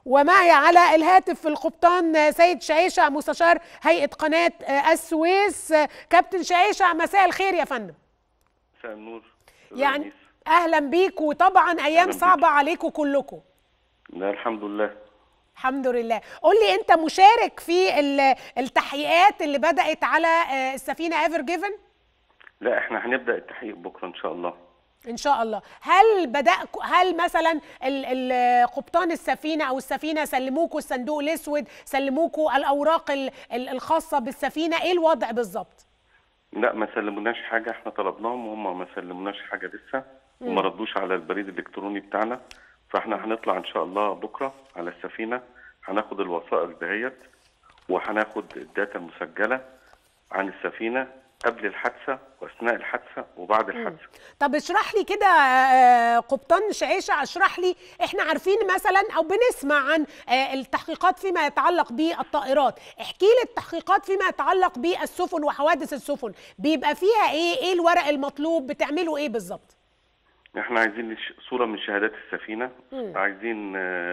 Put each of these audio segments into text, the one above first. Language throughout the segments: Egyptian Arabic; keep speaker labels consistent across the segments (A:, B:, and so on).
A: ومعي على الهاتف في القبطان سيد شعيشع مستشار هيئه قناه السويس كابتن شعيشع مساء الخير يا فندم
B: مساء النور
A: يعني اهلا بيك وطبعا ايام صعبه عليكم كلكم
B: لا الحمد لله
A: الحمد لله قول لي انت مشارك في التحقيقات اللي بدات على السفينه ايفر جيفن
B: لا احنا هنبدا التحقيق بكره ان شاء الله
A: ان شاء الله هل بدا هل مثلا قبطان السفينه او السفينه سلموكوا الصندوق الاسود سلموكوا الاوراق الخاصه بالسفينه ايه الوضع بالظبط
B: لا ما سلموناش حاجه احنا طلبناهم وهم ما سلموناش حاجه لسه وما ردوش على البريد الالكتروني بتاعنا فاحنا هنطلع ان شاء الله بكره على السفينه هناخد الوثائق دهيت وهناخد الداتا المسجله عن السفينه قبل الحادثه واثناء الحادثه وبعد الحادثه
A: طب اشرح لي كده قبطان شعيشه اشرح لي احنا عارفين مثلا او بنسمع عن التحقيقات فيما يتعلق بالطائرات احكي لي التحقيقات فيما يتعلق بالسفن وحوادث السفن بيبقى فيها ايه ايه الورق المطلوب بتعملوا ايه بالظبط
B: احنا عايزين صوره من شهادات السفينه
A: مم.
B: عايزين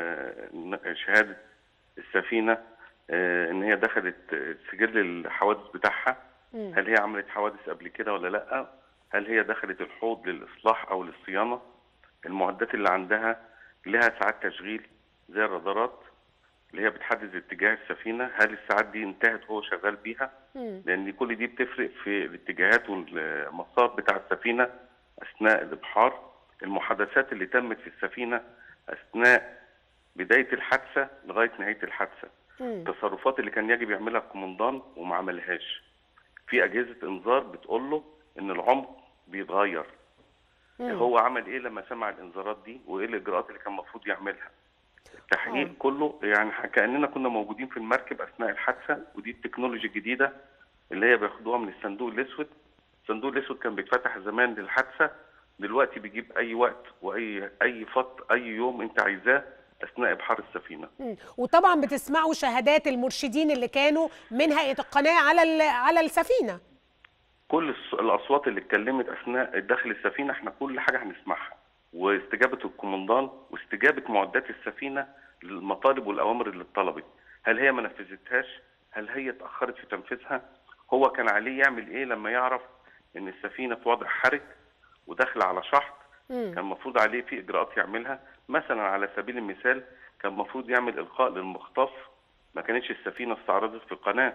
B: شهاده السفينه ان هي دخلت سجل الحوادث بتاعها هل هي عملت حوادث قبل كده ولا لا هل هي دخلت الحوض للاصلاح او للصيانه المعدات اللي عندها لها ساعات تشغيل زي الرادارات اللي هي بتحدد اتجاه السفينه هل الساعات دي انتهت وهو شغال بيها لان كل دي بتفرق في الاتجاهات والمسار بتاع السفينه اثناء الابحار المحادثات اللي تمت في السفينه اثناء بدايه الحادثه لغايه نهايه الحادثه التصرفات اللي كان يجب يعملها القومندان وما عملهاش في اجهزه انذار بتقول له ان العمق بيتغير مم. هو عمل ايه لما سمع الانذارات دي وايه الاجراءات اللي كان المفروض يعملها التحقيق أوه. كله يعني كاننا كنا موجودين في المركب اثناء الحادثه ودي التكنولوجيا الجديده اللي هي بياخدوها من الصندوق الاسود الصندوق الاسود كان بيتفتح زمان للحادثه دلوقتي بيجيب اي وقت واي اي فط اي يوم انت عايزاه اثناء ابحار السفينه.
A: مم. وطبعا بتسمعوا شهادات المرشدين اللي كانوا من هيئه القناه على على السفينه.
B: كل الاصوات اللي اتكلمت اثناء داخل السفينه احنا كل حاجه هنسمعها واستجابه الكومندان واستجابه معدات السفينه للمطالب والاوامر اللي اتطلبت. هل هي ما نفذتهاش؟ هل هي اتاخرت في تنفيذها؟ هو كان عليه يعمل ايه لما يعرف ان السفينه في وضع حرج وداخله على شحط كان المفروض عليه في اجراءات يعملها مثلا على سبيل المثال كان المفروض يعمل القاء للمخطف ما كانتش السفينه استعرضت في القناه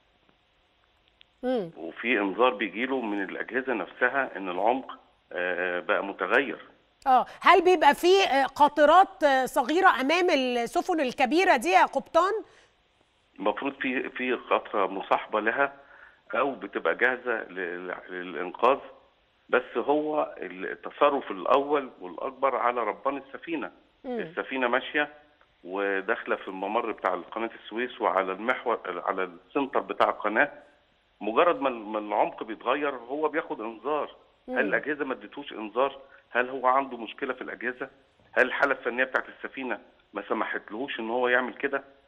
A: مم.
B: وفي انذار بيجي له من الاجهزه نفسها ان العمق بقى متغير
A: اه هل بيبقى في قاطرات صغيره امام السفن الكبيره دي يا قبطان
B: المفروض في في قطره مصاحبه لها او بتبقى جاهزه للانقاذ بس هو التصرف الاول والاكبر على ربان السفينه
A: مم.
B: السفينه ماشيه وداخله في الممر بتاع قناه السويس وعلى المحور على السنتر بتاع القناه مجرد ما العمق بيتغير هو بياخد انذار
A: مم.
B: هل الاجهزه ما ادتوش انذار هل هو عنده مشكله في الاجهزه هل الحاله الفنيه بتاعت السفينه ما سمحتلهوش ان هو يعمل كده